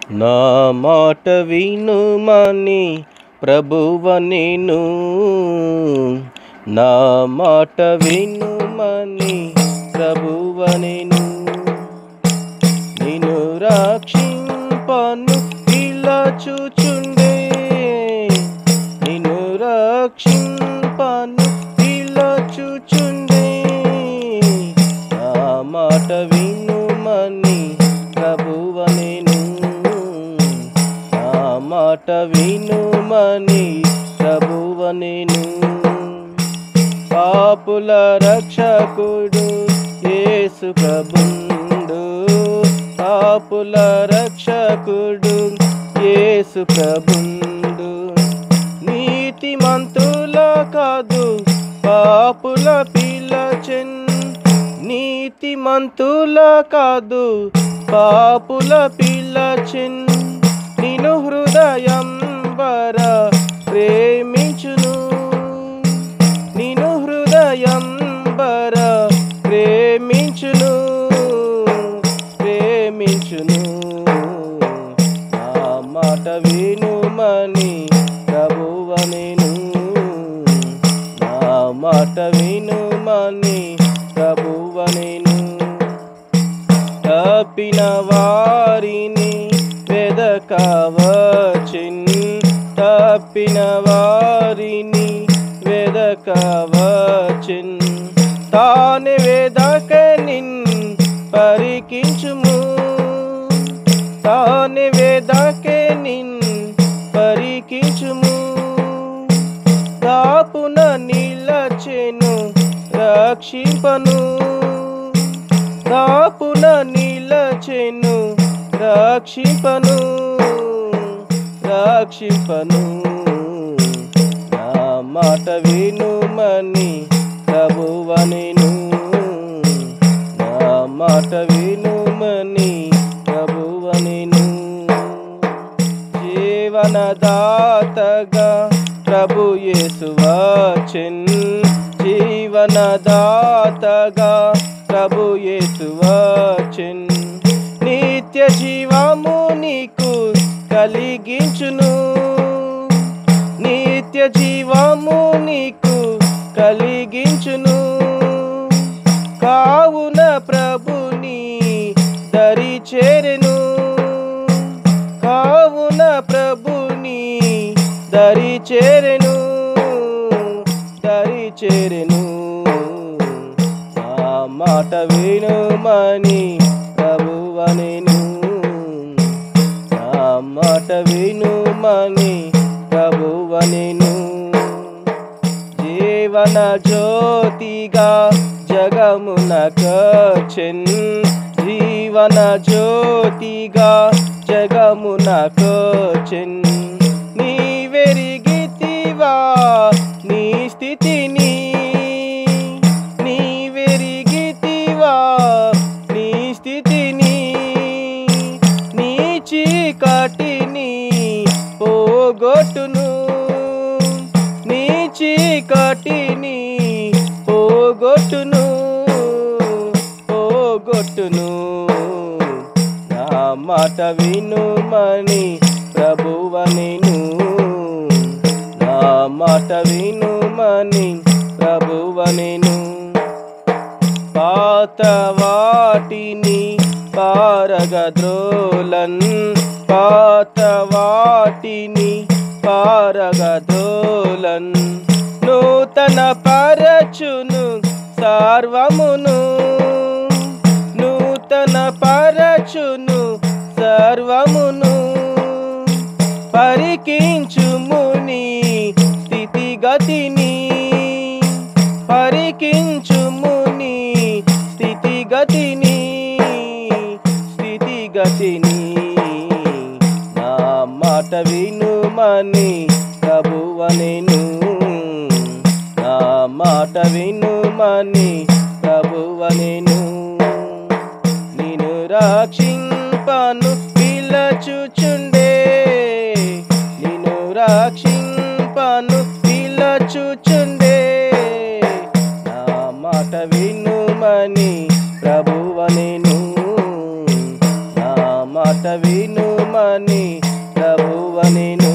నా మాట వినుమని ప్రభువ నేను నా మాట వినుమని ప్రభువ నేను నిన్ను రక్షింపను ఇలా చూచుండే నిన్ను రక్షింపను ఇలా చూచుండే నా మాట వినుమని ప్రభువ నేను నా మాట వినుమని ప్రభువ నేను పాపుల రక్షకుడు యేసు ప్రభుండు పాపుల రక్షకుడు యేసు ప్రభుండు నీతిమంతుల కాదు పాపుల పిలచెన్ నీతిమంతుల కాదు పాపుల పిలచెన్ నిను హృదయం వర ప్రేమించును నిను హృదయం వర ప్రేమించును ప్రేమించును నా మాట వినుమని ప్రభువ నేను నా మాట వినుమని ప్రభువ నేను తప్పిన వారిని వెదకవచిన్ తప్పిన వారిని వెదకవచిన్ తానే వెదక నిన్ పరికించుము తానే వెదక నిన్ పరికించుము దాపున నిలచెను రక్షింపను దాపున నిలచెను రక్షింపను రక్షింపను నా మాట వినుమని ప్రభువ నేను నా మాట వినుమని ప్రభువ నేను జీవనదాతగా ప్రభు యేసు వచ్చెన్ జీవనదాతగా ప్రభు యేసు వచ్చెన్ నిత్య జీవము నీకు కలిగించును నిత్య జీవము నీకు కలిగించును కావున ప్రభుని దరి చేరెను కావున ప్రభుని దరి చేరెను దరి చేరెను నా మాట వినుమని ప్రభువ నేను నా మాట వినుమని ప్రభువ నేను జీవన జ్యోతిగా జగమున కచెన్ జీవన జ్యోతిగా జగమున కచెన్ నీ వెరిగితివా నీ స్థితిని నీ వెరిగితివా నీ స్థితిని నీ చీకటిని పోగొట్టును నీ చీకటిని పోగొట్టును పోగొట్టును నా మాట వినుమని ప్రభువ నేను నా మాట వినుమని ప్రభువ నేను పాత వాటిని పారగద్రోలన్ పాత వాటిని పారగద్రోలన్ నూతన పరచును సర్వమును నూతన పరచును సర్వమును పరికించుముని స్థితిగతిని పరికించుముని స్థితిగతిని స్థితిగతిని నా మాట వినుమని ప్రభువ నేను నా మాట వినుమని ప్రభువ నేను నిన్ను రక్షింపను పిలచుచుండే నిన్ను రక్షింపను పిలచుచుండే నా మాట వినుమని ప్రభువ నేను నా మాట మాట వినుమని ప్రభువనెను